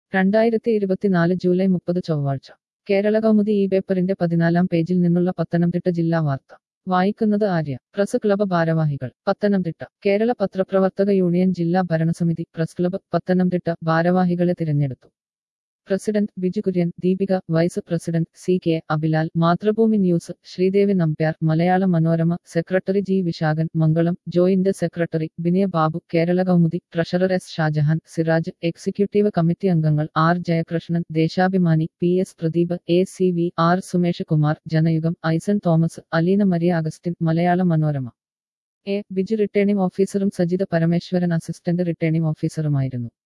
രണ്ടായിരത്തി ഇരുപത്തിനാല് ജൂലൈ മുപ്പത് ചൊവ്വാഴ്ച കേരള കൗമുദി ഈ പേപ്പറിന്റെ പതിനാലാം പേജിൽ നിന്നുള്ള പത്തനംതിട്ട ജില്ലാ വാർത്ത വായിക്കുന്നത് ആര്യ പ്രസ് ക്ലബ് ഭാരവാഹികൾ പത്തനംതിട്ട കേരള പത്രപ്രവർത്തക യൂണിയൻ ജില്ലാ ഭരണസമിതി പ്രസ് ക്ലബ് പത്തനംതിട്ട ഭാരവാഹികളെ തിരഞ്ഞെടുത്തു president Biju Kurian Deepika vice president C K Abilal Mathrubhumi news Sreedevi Nambiar Malayala Manorama secretary G Visakhan Mangalam joint secretary Binaya Babu Kerala Kaumudi treasurer S Shajahan Siraj executive committee അംഗങ്ങൾ R Jayakrishnan Deshabhimani P S Pradeep A C V R Sumesh Kumar Janayugam ഐസൻ Thomas Aleena Maria Augustine Malayala Manorama A Biju returning ഓഫീസറും Sajitha Parameswaran assistant returning ഓഫീസറുമായിരുന്നു